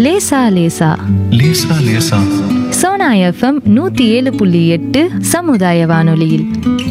லேசா லேசா லேசா லேசா சோனா எஃப்எம் நூத்தி ஏழு புள்ளி எட்டு சமுதாய வானொலியில்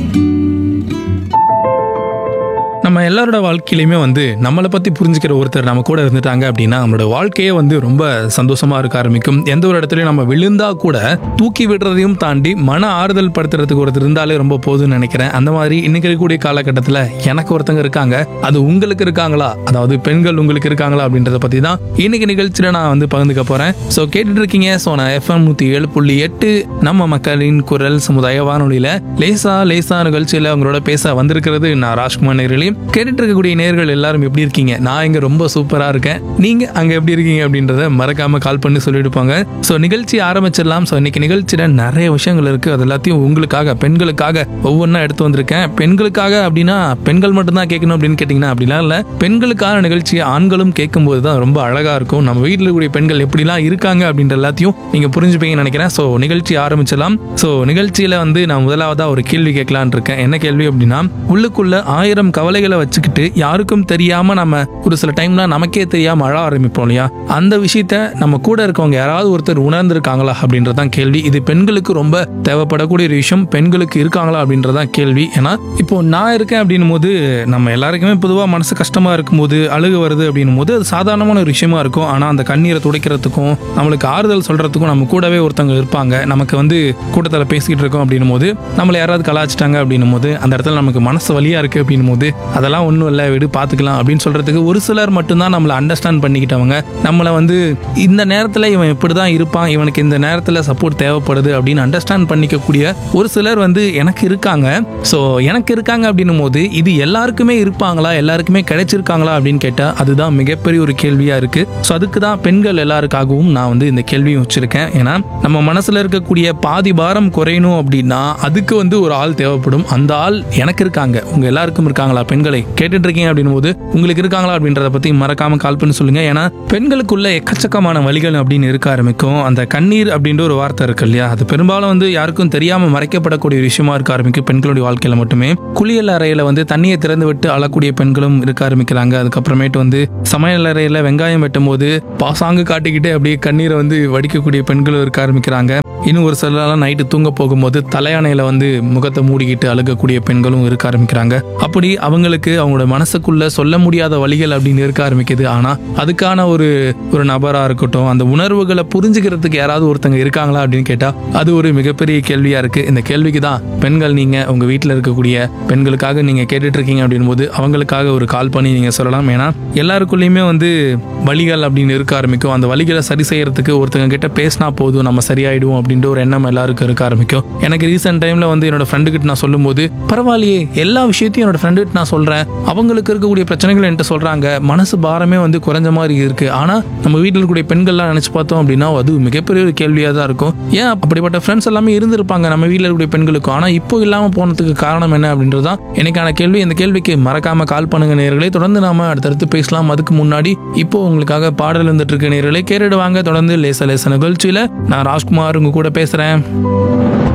நம்ம எல்லாரோட வாழ்க்கையிலையுமே வந்து நம்மளை பற்றி புரிஞ்சுக்கிற ஒருத்தர் நம்ம கூட இருந்துட்டாங்க அப்படின்னா நம்மளோட வாழ்க்கையே வந்து ரொம்ப சந்தோஷமா இருக்க ஆரம்பிக்கும் எந்த ஒரு இடத்துலையும் நம்ம விழுந்தா கூட தூக்கி விடுறதையும் தாண்டி மன ஆறுதல் படுத்துறதுக்கு ஒருத்தர் இருந்தாலே ரொம்ப போதும்னு நினைக்கிறேன் அந்த மாதிரி இன்னைக்கு இருக்கக்கூடிய காலகட்டத்தில் எனக்கு ஒருத்தங்க இருக்காங்க அது உங்களுக்கு இருக்காங்களா அதாவது பெண்கள் உங்களுக்கு இருக்காங்களா அப்படின்றத பற்றி தான் இன்னைக்கு நிகழ்ச்சியில் நான் வந்து பகிர்ந்துக்க போகிறேன் ஸோ கேட்டுட்டு இருக்கீங்க ஸோ நான் எஃப்எம் நூற்றி ஏழு புள்ளி எட்டு நம்ம மக்களின் குரல் சமுதாய வானொலியில் லேசா லேசா நிகழ்ச்சியில் அவங்களோட பேச வந்திருக்கிறது நான் ராஜ்குமார் நேர்களையும் கேட்டுட்டு இருக்கக்கூடிய நேர்கள் எல்லாரும் எப்படி இருக்கீங்க நான் இங்க ரொம்ப சூப்பரா இருக்கேன் நீங்க அங்க எப்படி இருக்கீங்க அப்படின்றத மறக்காம கால் பண்ணி சொல்லிடுப்பாங்க ஸோ நிகழ்ச்சி ஆரம்பிச்சிடலாம் ஸோ இன்னைக்கு நிகழ்ச்சியில நிறைய விஷயங்கள் இருக்கு அது எல்லாத்தையும் உங்களுக்காக பெண்களுக்காக ஒவ்வொன்றா எடுத்து வந்திருக்கேன் பெண்களுக்காக அப்படின்னா பெண்கள் மட்டும்தான் கேட்கணும் அப்படின்னு கேட்டிங்கன்னா அப்படிலாம் இல்லை பெண்களுக்கான நிகழ்ச்சியை ஆண்களும் கேட்கும்போது தான் ரொம்ப அழகா இருக்கும் நம்ம வீட்டில் இருக்கக்கூடிய பெண்கள் எப்படிலாம் இருக்காங்க அப்படின்ற எல்லாத்தையும் நீங்க புரிஞ்சுப்பீங்கன்னு நினைக்கிறேன் ஸோ நிகழ்ச்சி ஆரம்பிச்சலாம் ஸோ நிகழ்ச்சியில வந்து நான் முதலாவதா ஒரு கேள்வி கேட்கலான்னு இருக்கேன் என்ன கேள்வி அப்படின்னா உள்ளுக்குள்ள ஆயிரம் கவலைகளை வச்சுக்கிட்டு யாருக்கும் தெரியாம நம்ம ஒரு சில டைம்ல நமக்கே தெரியாம அழ ஆரம்பிப்போம் இல்லையா அந்த விஷயத்த நம்ம கூட இருக்கவங்க யாராவது ஒருத்தர் உணர்ந்திருக்காங்களா அப்படின்றதான் கேள்வி இது பெண்களுக்கு ரொம்ப தேவைப்படக்கூடிய ஒரு விஷயம் பெண்களுக்கு இருக்காங்களா அப்படின்றதான் கேள்வி ஏன்னா இப்போ நான் இருக்கேன் அப்படின்னும் போது நம்ம எல்லாருக்குமே பொதுவாக மனசு கஷ்டமா இருக்கும்போது அழுகு வருது அப்படின்னும் போது அது சாதாரணமான ஒரு விஷயமா இருக்கும் ஆனா அந்த கண்ணீரை துடைக்கிறதுக்கும் நம்மளுக்கு ஆறுதல் சொல்றதுக்கும் நம்ம கூடவே ஒருத்தவங்க இருப்பாங்க நமக்கு வந்து கூட்டத்தில் பேசிக்கிட்டு இருக்கோம் அப்படின்னும் போது நம்மளை யாராவது கலாச்சிட்டாங்க அப்படின்னும் போது அந்த இடத்துல நமக்கு மனசு வலியா இருக்கு அப்படின்னும் போது அதெல்லாம் ஒன்றும் இல்லை விடு பார்த்துக்கலாம் அப்படின்னு சொல்றதுக்கு ஒரு சிலர் மட்டும்தான் நம்மளை அண்டர்ஸ்டாண்ட் பண்ணிக்கிட்டவங்க நம்மளை வந்து இந்த நேரத்தில் இவன் இப்படி தான் இருப்பான் இவனுக்கு இந்த நேரத்தில் சப்போர்ட் தேவைப்படுது அப்படின்னு அண்டர்ஸ்டாண்ட் பண்ணிக்கக்கூடிய ஒரு சிலர் வந்து எனக்கு இருக்காங்க ஸோ எனக்கு இருக்காங்க அப்படின்னும் போது இது எல்லாருக்குமே இருப்பாங்களா எல்லாருக்குமே கிடைச்சிருக்காங்களா அப்படின்னு கேட்டால் அதுதான் மிகப்பெரிய ஒரு கேள்வியா இருக்கு ஸோ அதுக்கு தான் பெண்கள் எல்லாருக்காகவும் நான் வந்து இந்த கேள்வியும் வச்சிருக்கேன் ஏன்னா நம்ம மனசுல இருக்கக்கூடிய பாதி பாரம் குறையணும் அப்படின்னா அதுக்கு வந்து ஒரு ஆள் தேவைப்படும் அந்த ஆள் எனக்கு இருக்காங்க உங்க எல்லாருக்கும் இருக்காங்களா பெண்களை கேட்டுட்டு இருக்கீங்க அப்படின்னும் போது உங்களுக்கு இருக்காங்களா அப்படின்றத பத்தி மறக்காம கால் பண்ணி சொல்லுங்க ஏன்னா பெண்களுக்குள்ள எக்கச்சக்கமான வழிகள் அப்படின்னு இருக்க ஆரம்பிக்கும் அந்த கண்ணீர் அப்படின்ற ஒரு வார்த்தை இருக்கு இல்லையா அது பெரும்பாலும் வந்து யாருக்கும் தெரியாம மறைக்கப்படக்கூடிய ஒரு விஷயமா இருக்க ஆரம்பிக்கும் பெண்களுடைய வாழ்க்கையில மட்டுமே குளியல் அறையில வந்து தண்ணியை திறந்து விட்டு அழக்கூடிய பெண்களும் இருக்க ஆரம்பிக்கிறாங்க அதுக்கப்புறமேட்டு வந்து சமையல் அறையில வெங்காயம் வெட்டும் போது பாசாங்கு காட்டிக்கிட்டே அப்படியே கண்ணீரை வந்து வடிக்கக்கூடிய பெண்களும் இருக்க ஆரம்பிக்கிறாங்க இன்னும் ஒரு சிலர்லாம் நைட்டு தூங்க போகும்போது தலையாணையில வந்து முகத்தை மூடிக்கிட்டு அழுகக்கூடிய பெண்களும் இருக்க ஆரம்பிக்கிறாங்க அப்படி அவங்களுக்கு அவங்களோட மனசுக்குள்ள சொல்ல முடியாத வழிகள் அப்படின்னு இருக்க ஆரம்பிக்குது ஆனா அதுக்கான ஒரு ஒரு நபரா இருக்கட்டும் அந்த உணர்வுகளை புரிஞ்சுக்கிறதுக்கு யாராவது ஒருத்தங்க இருக்காங்களா அப்படின்னு கேட்டா அது ஒரு மிகப்பெரிய கேள்வியா இருக்கு இந்த கேள்விக்கு தான் பெண்கள் நீங்க உங்க வீட்டில் இருக்கக்கூடிய பெண்களுக்காக நீங்க கேட்டுட்டு இருக்கீங்க அப்படின் போது அவங்களுக்காக ஒரு கால் பண்ணி நீங்க சொல்லலாம் ஏன்னா எல்லாருக்குள்ளேயுமே வந்து வழிகள் அப்படின்னு இருக்க ஆரம்பிக்கும் அந்த வழிகளை சரி செய்யறதுக்கு ஒருத்தங்க கிட்ட பேசினா போதும் நம்ம சரியாயிடுவோம் அப்படின்ற ஒரு எண்ணம் எல்லாருக்கும் இருக்க ஆரம்பிக்கும் எனக்கு ரீசெண்ட் டைம்ல வந்து என்னோட ஃப்ரெண்டு கிட்ட நான் சொல்லும்போது பரவாயில்லையே எல்லா விஷயத்தையும் என்னோட ஃப்ரெண்டு கிட்ட நான் சொல்றேன் அவங்களுக்கு இருக்கக்கூடிய பிரச்சனைகள் என்கிட்ட சொல்றாங்க மனசு பாரமே வந்து குறைஞ்ச மாதிரி இருக்கு ஆனா நம்ம வீட்டில் இருக்கக்கூடிய பெண்கள்லாம் நினைச்சு பார்த்தோம் அப்படின்னா அது மிகப்பெரிய ஒரு கேள்வியா தான் இருக்கும் ஏன் அப்படிப்பட்ட ஃப்ரெண்ட்ஸ் எல்லாமே இருந்திருப்பாங்க நம்ம வீட்டில் இருக்கக்கூடிய பெண்களுக்கும் ஆனா இப்போ இல்லாம போனதுக்கு காரணம் என்ன அப்படின்றதுதான் எனக்கான கேள்வி இந்த கேள்விக்கு மறக்காம கால் பண்ணுங்க நேர்களே தொடர்ந்து நாம அடுத்தடுத்து பேசலாம் அதுக்கு முன்னாடி இப்போ உங்களுக்காக பாடல் இருந்துட்டு இருக்க நேர்களே கேட்டுடுவாங்க தொடர்ந்து லேச லேச நிகழ்ச்சியில நான் ராஜ்குமார் உங்க கூட பேசுறேன்